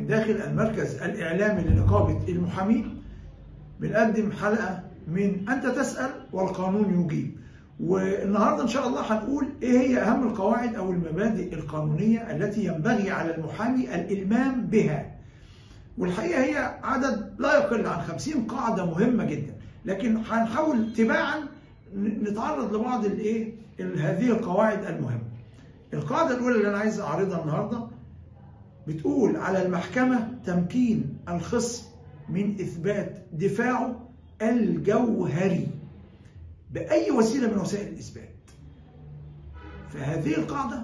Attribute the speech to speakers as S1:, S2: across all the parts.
S1: من داخل المركز الإعلامي لنقابة المحامين بنقدم حلقة من أنت تسأل والقانون يجيب والنهاردة إن شاء الله هنقول إيه هي أهم القواعد أو المبادئ القانونية التي ينبغي على المحامي الإلمام بها والحقيقة هي عدد لا يقل عن 50 قاعدة مهمة جدا لكن هنحاول تباعا نتعرض لبعض الايه هذه القواعد المهمة القاعدة الأولى اللي أنا عايز أعرضها النهاردة بتقول على المحكمة تمكين الخصم من إثبات دفاعه الجوهري بأي وسيلة من وسائل الإثبات فهذه القاعدة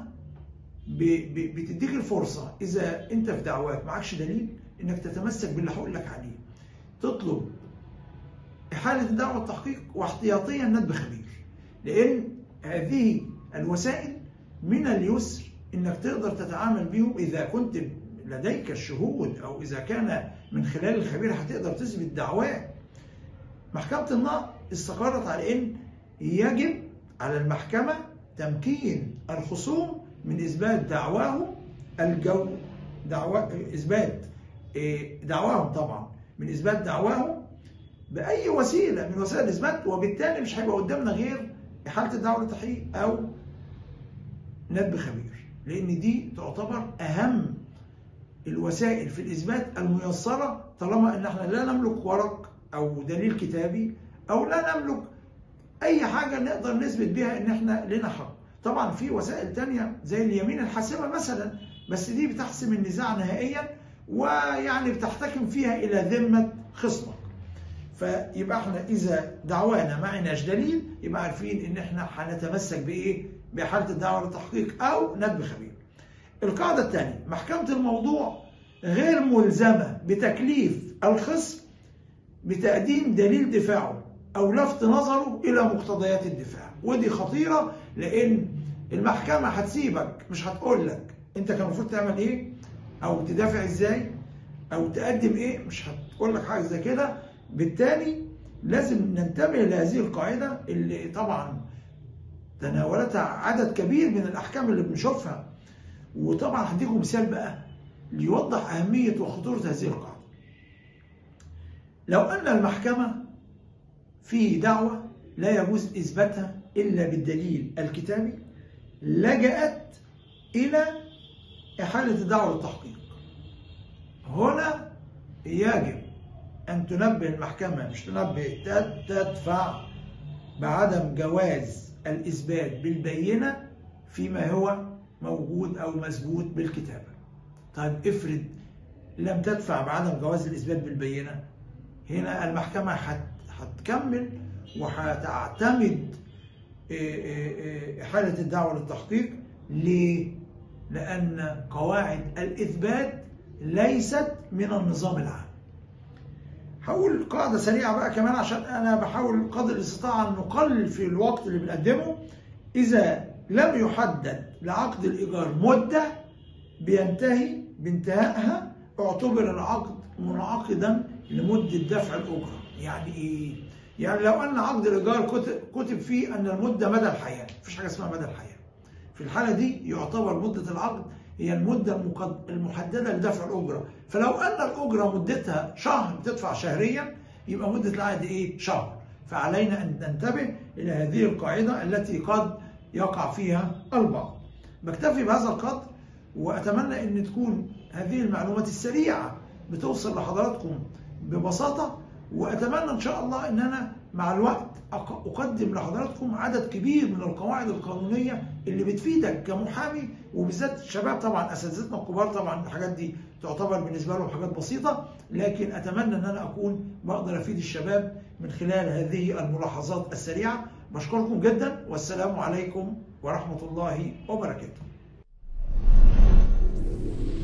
S1: بتديك الفرصة إذا أنت في دعواك معكش دليل إنك تتمسك باللي هقول لك عليه تطلب إحالة الدعوة التحقيق واحتياطيا ندب خبير لأن هذه الوسائل من اليسر إنك تقدر تتعامل بهم إذا كنت لديك الشهود أو إذا كان من خلال الخبير هتقدر تثبت دعواه محكمة النقض استقرت على إن يجب على المحكمة تمكين الخصوم من إثبات دعواه الجو دعوة إثبات دعواهم طبعا من إثبات دعواهم بأي وسيلة من وسائل الإثبات وبالتالي مش هيبقى قدامنا غير إحالة الدعوة للتحقيق أو ندب خبير لأن دي تعتبر أهم الوسائل في الإثبات الميسرة طالما إن احنا لا نملك ورق أو دليل كتابي أو لا نملك أي حاجة نقدر نثبت بها إن احنا لنا حق طبعا في وسائل تانية زي اليمين الحاسمة مثلا بس دي بتحسم النزاع نهائيا ويعني بتحتكم فيها إلى ذمة خصمك فيبقى احنا إذا دعوانا معناش دليل يبقى عارفين إن احنا هنتمسك بإيه؟ بحالة الدعوة للتحقيق أو ندب خبير. القاعدة الثانية محكمة الموضوع غير ملزمة بتكليف الخصم بتقديم دليل دفاعه أو لفت نظره إلى مقتضيات الدفاع ودي خطيرة لأن المحكمة هتسيبك مش هتقول لك أنت كان المفروض تعمل إيه أو تدافع إزاي أو تقدم إيه مش هتقول لك حاجة زي كده بالتالي لازم ننتبه لهذه القاعدة اللي طبعا تناولتها عدد كبير من الأحكام اللي بنشوفها وطبعا هديكم مثال بقى ليوضح أهمية وخطورة هذه القاعدة لو أن المحكمة في دعوة لا يجوز إثباتها إلا بالدليل الكتابي لجأت إلى إحالة الدعوة للتحقيق هنا يجب أن تنبه المحكمة مش تنبه تدفع بعدم جواز الإثبات بالبينة فيما هو موجود أو مثبوت بالكتابة طيب افرض لم تدفع بعدم جواز الإثبات بالبينة هنا المحكمة هتكمل وهتعتمد إحالة الدعوة للتحقيق ليه؟ لأن قواعد الإثبات ليست من النظام العام هقول قاعدة سريعة بقى كمان عشان أنا بحاول قدر الاستطاعة أن نقلل في الوقت اللي بنقدمه إذا لم يحدد لعقد الإيجار مدة بينتهي بانتهائها اعتبر العقد منعقدا لمدة دفع الأجرة يعني إيه؟ يعني لو أن عقد الإيجار كتب فيه أن المدة مدى الحياة مفيش حاجة اسمها مدى الحياة في الحالة دي يعتبر مدة العقد هي المدة المحددة لدفع الأجرة فلو أن الأجرة مدتها شهر بتدفع شهريا يبقى مدة العقد إيه؟ شهر فعلينا أن ننتبه إلى هذه القاعدة التي قد يقع فيها البعض بكتفي بهذا القدر وأتمنى أن تكون هذه المعلومات السريعة بتوصل لحضراتكم ببساطة وأتمنى إن شاء الله أن أنا مع الوقت أقدم لحضراتكم عدد كبير من القواعد القانونية اللي بتفيدك كمحامي وبالذات الشباب طبعا أساتذتنا الكبار طبعا الحاجات دي تعتبر بالنسبة لهم حاجات بسيطة لكن أتمنى أن أنا أكون بقدر أفيد الشباب من خلال هذه الملاحظات السريعة بشكركم جدا والسلام عليكم ورحمة الله وبركاته